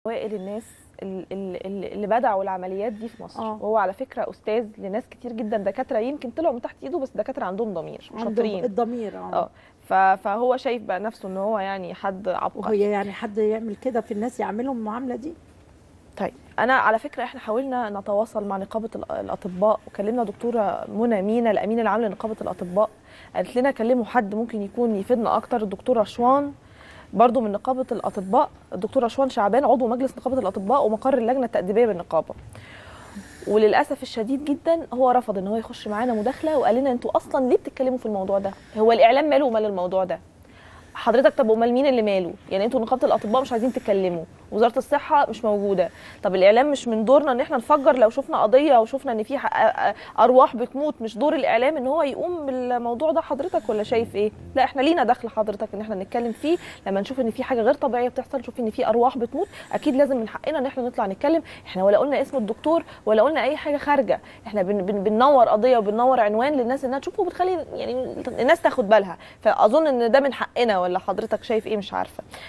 اوائل الناس ال- ال- ال- اللي بدعوا العمليات دي في مصر آه. وهو على فكره استاذ لناس كتير جدا دكاتره يمكن طلعوا من تحت ايده بس دكاتره عندهم ضمير عندهم شاطرين الضمير اه اه ف- فهو شايف بقى نفسه ان هو يعني حد وهي عبقري يعني حد يعمل كده في الناس يعملهم المعامله دي طيب انا على فكره احنا حاولنا نتواصل مع نقابه الأ- الاطباء وكلمنا دكتوره منى مينا الامين العام لنقابه الاطباء قالت لنا كلموا حد ممكن يكون يفيدنا اكتر الدكتوره شوان برضو من نقابه الاطباء الدكتوره شوان شعبان عضو مجلس نقابه الاطباء ومقر اللجنه التاديبيه بالنقابه وللاسف الشديد جدا هو رفض ان هو يخش معانا مداخله وقال لنا انتوا اصلا ليه بتتكلموا في الموضوع ده هو الاعلام ماله ومال الموضوع ده حضرتك طب امال مين اللي ماله يعني انتوا نقابه الاطباء مش عايزين تتكلموا وزاره الصحه مش موجوده طب الاعلام مش من دورنا ان احنا نفجر لو شفنا قضيه او شفنا ان في ح- ارواح بتموت مش دور الاعلام ان هو يقوم بالموضوع ده حضرتك ولا شايف ايه لا احنا لينا دخل حضرتك ان احنا نتكلم فيه لما نشوف ان في حاجه غير طبيعيه بتحصل نشوف ان في ارواح بتموت اكيد لازم من حقنا ان احنا نطلع نتكلم احنا ولا قلنا اسم الدكتور ولا قلنا اي حاجه خارجه احنا بن بن بننور قضيه وبننور عنوان للناس انها تشوفه وبتخلي يعني الناس تاخد بالها فاظن ان ده من حقنا ولا حضرتك شايف ايه مش عارفه